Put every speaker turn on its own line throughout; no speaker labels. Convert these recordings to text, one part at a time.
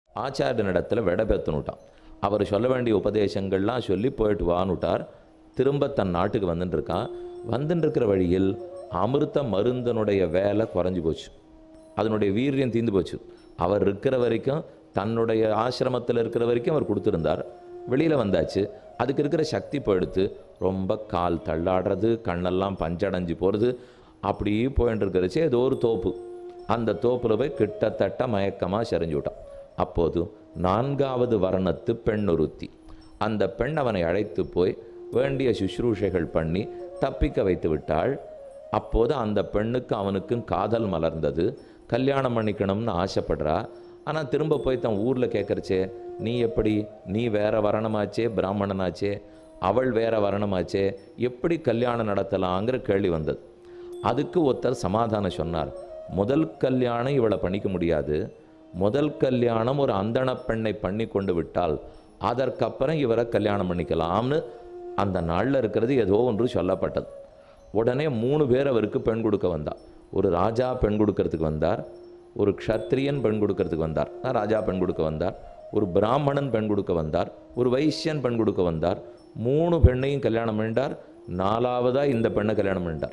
ஆச்சாரியனிடத்தில் விட பெற்றுனுட்டான் அவர் சொல்ல வேண்டிய உபதேசங்கள்லாம் சொல்லி போயிட்டு வானுட்டார் திரும்ப தன் நாட்டுக்கு வந்துட்டு இருக்கான் வந்துட்டு இருக்கிற வழியில் அமிர்த மருந்தனுடைய வேலை குறைஞ்சி போச்சு அதனுடைய வீரியம் தீந்து போச்சு அவர் இருக்கிற வரைக்கும் தன்னுடைய ஆசிரமத்தில் இருக்கிற வரைக்கும் அவர் கொடுத்துருந்தார் வெளியில் வந்தாச்சு அதுக்கு இருக்கிற சக்தி போயிடுத்து ரொம்ப கால் தள்ளாடுறது கண்ணெல்லாம் பஞ்சடைஞ்சு போகிறது அப்படியே போயிட்டு இருக்கிறச்சு ஏதோ ஒரு தோப்பு அந்த தோப்புல போய் கிட்டத்தட்ட மயக்கமாக செறிஞ்சு விட்டான் அப்போது நான்காவது வர்ணத்து பெண் ஒருத்தி அந்த பெண் அவனை அழைத்து போய் வேண்டிய சுஷ்ரூஷைகள் பண்ணி தப்பிக்க வைத்து விட்டாள் அப்போது அந்த பெண்ணுக்கு அவனுக்கும் காதல் மலர்ந்தது கல்யாணம் பண்ணிக்கணும்னு ஆசைப்படுறா ஆனால் திரும்ப போய் தன் ஊரில் கேட்கறச்சே நீ எப்படி நீ வேற வரணமாச்சே பிராமணனாச்சே அவள் வேற வரணமாச்சே எப்படி கல்யாணம் நடத்தலாங்கிற கேள்வி வந்தது அதுக்கு ஒருத்தர் சமாதானம் சொன்னார் முதல் கல்யாணம் இவளை பண்ணிக்க முடியாது முதல் கல்யாணம் ஒரு அந்தண பெண்ணை பண்ணி கொண்டு விட்டால் அதற்கப்புறம் இவரை கல்யாணம் பண்ணிக்கலாம்னு அந்த நாளில் இருக்கிறது ஏதோ ஒன்று சொல்லப்பட்டது உடனே மூணு பேர் அவருக்கு பெண் கொடுக்க வந்தா ஒரு ராஜா பெண் கொடுக்கறதுக்கு வந்தார் ஒரு க்ஷத்ரியன் பெண் கொடுக்கறதுக்கு வந்தார் அதான் ராஜா பெண் கொடுக்க வந்தார் ஒரு பிராமணன் பெண் கொடுக்க வந்தார் ஒரு வைசியன் பெண் கொடுக்க வந்தார் மூணு பெண்ணையும் கல்யாணம் பண்ணிட்டார் நாலாவதா இந்த பெண்ணை கல்யாணம் பண்ணிட்டார்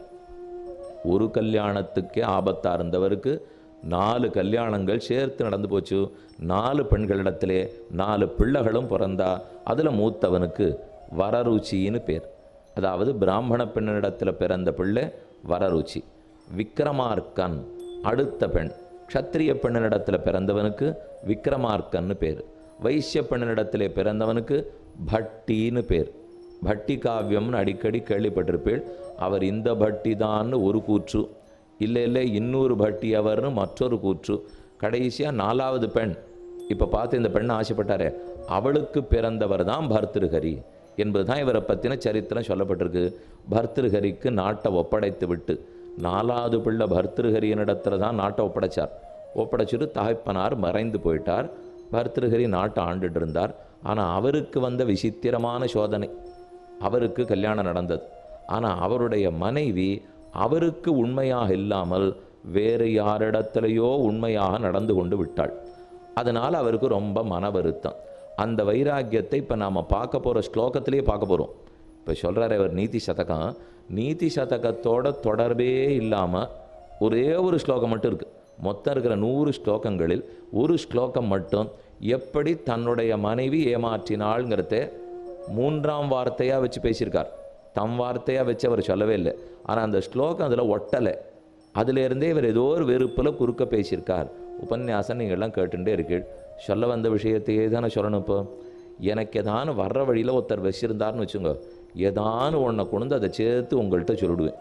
ஒரு கல்யாணத்துக்கே ஆபத்தா இருந்தவருக்கு நாலு கல்யாணங்கள் சேர்த்து நடந்து போச்சு நாலு பெண்களிடத்திலே நாலு பிள்ளைகளும் பிறந்தா அதுல மூத்தவனுக்கு வரருச்சின்னு பேர் அதாவது பிராமண பெண்ணிடத்தில் பிறந்த பிள்ளை வரருச்சி விக்ரமார்க்கன் அடுத்த பெண் க்ஷத்திரிய பெண்ணிடத்தில் பிறந்தவனுக்கு விக்ரமார்க்கன்னு பேர் வைசிய பெண்ணிடத்திலே பிறந்தவனுக்கு பட்டின்னு பேர் பட்டி காவியம்னு அடிக்கடி கேள்விப்பட்டிருப்பேள் அவர் இந்த பட்டி தான்னு ஒரு கூற்று இல்லை இல்லை இன்னொரு பட்டி அவர்னு மற்றொரு கூற்று கடைசியாக நாலாவது பெண் இப்போ பார்த்து இந்த பெண்ணை ஆசைப்பட்டாரே அவளுக்கு பிறந்தவர் தான் பர்திருஹரி என்பதுதான் இவரை பற்றின சரித்திரம் சொல்லப்பட்டிருக்கு பர்திருஹரிக்கு நாட்டை ஒப்படைத்து விட்டு நாலாவது பிள்ளை பர்திருஹரியனிடத்துல தான் நாட்டை ஒப்படைச்சார் ஒப்படைச்சிட்டு தகப்பனார் மறைந்து போயிட்டார் பர்திருஹரி நாட்டை ஆண்டுட்டு இருந்தார் ஆனால் அவருக்கு வந்த விசித்திரமான சோதனை அவருக்கு கல்யாணம் நடந்தது ஆனால் அவருடைய மனைவி அவருக்கு உண்மையாக இல்லாமல் வேறு யாரிடத்திலேயோ உண்மையாக நடந்து கொண்டு விட்டாள் அதனால் அவருக்கு ரொம்ப மன வருத்தம் அந்த வைராக்கியத்தை இப்போ நாம் பார்க்க போகிற ஸ்லோகத்திலேயே பார்க்க போகிறோம் இப்போ சொல்கிறார் அவர் நீதி சதகம் நீதி சதகத்தோட தொடர்பே இல்லாமல் ஒரே ஒரு ஸ்லோகம் மட்டும் இருக்குது மொத்தம் இருக்கிற நூறு ஸ்லோகங்களில் ஒரு ஸ்லோகம் மட்டும் எப்படி தன்னுடைய மனைவி ஏமாற்றினாள்ங்கிறத மூன்றாம் வார்த்தையாக வச்சு பேசியிருக்கார் தம் வார்த்தையாக வச்சு அவர் சொல்லவே இல்லை ஆனால் அந்த ஸ்லோகம் அதில் ஒட்டலை அதிலிருந்தே இவர் ஏதோ ஒரு வெறுப்பில் குறுக்க பேசியிருக்கார் உபன்யாசம் நீங்கள் எல்லாம் கேட்டுட்டே இருக்கீள் சொல்ல வந்த விஷயத்தையே தானே சொல்லணும் இப்போ எனக்கு ஏதானு வர்ற வழியில் ஒருத்தர் வச்சிருந்தாருன்னு வச்சுங்க ஏதானு ஒன்றை கொண்டு அதை சேர்த்து உங்கள்கிட்ட சொல்லிடுவேன்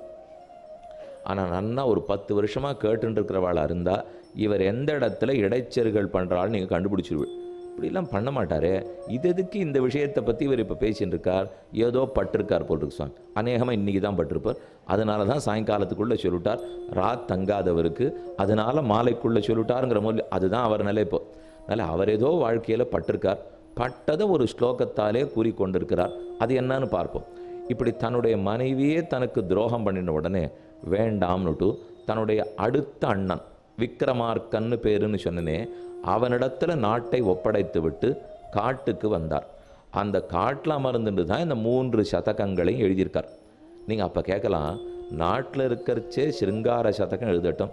ஆனால் நன்னா ஒரு பத்து வருஷமாக கேட்டுட்டு இருக்கிறவாளாக இருந்தால் இவர் எந்த இடத்துல இடைச்செருகள் பண்ணுறாள்னு நீங்கள் கண்டுபிடிச்சிருவீள் இப்படிலாம் பண்ண மாட்டாரே இது எதுக்கு இந்த விஷயத்தை பற்றி இவர் இப்போ பேசிட்டு இருக்கார் ஏதோ பட்டிருக்கார் போல் இருக்கு சுவாமி அநேகமாக இன்றைக்கி தான் பட்டிருப்பார் அதனால தான் சாயங்காலத்துக்குள்ளே சொல்லிட்டார் ராத் தங்காதவருக்கு அதனால மாலைக்குள்ளே சொல்லிட்டாருங்கிற மொழி அதுதான் அவர் நிலை இப்போ அதனால் அவர் ஏதோ வாழ்க்கையில் பட்டிருக்கார் பட்டதை ஒரு ஸ்லோகத்தாலே கூறிக்கொண்டிருக்கிறார் அது என்னன்னு பார்ப்போம் இப்படி தன்னுடைய மனைவியே தனக்கு துரோகம் பண்ணின உடனே வேண்டாம்னுட்டு தன்னுடைய அடுத்த அண்ணன் விக்ரமார்க்கன்னு பேருன்னு சொன்னனே அவனிடத்துல நாட்டை ஒப்படைத்து விட்டு காட்டுக்கு வந்தார் அந்த காட்டில் அமர்ந்துட்டு தான் இந்த மூன்று சதகங்களையும் எழுதியிருக்கார் நீங்கள் அப்போ கேட்கலாம் நாட்டில் இருக்கிறச்சே சிருங்கார சதகம் எழுதட்டும்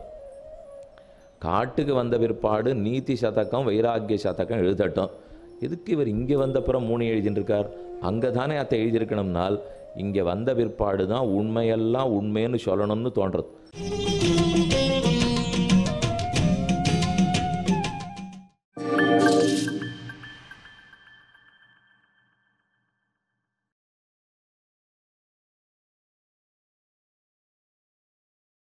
காட்டுக்கு வந்த பிற்பாடு நீதி சதகம் வைராக்கிய சதகம் எழுதட்டும் எதுக்கு இவர் இங்கே வந்தப்புறம் மூணு எழுதிட்டு இருக்கார் அங்கே தானே அத்தை எழுதியிருக்கணும்னால் இங்கே வந்த பிற்பாடு தான் உண்மையெல்லாம் உண்மைன்னு சொல்லணும்னு தோன்றது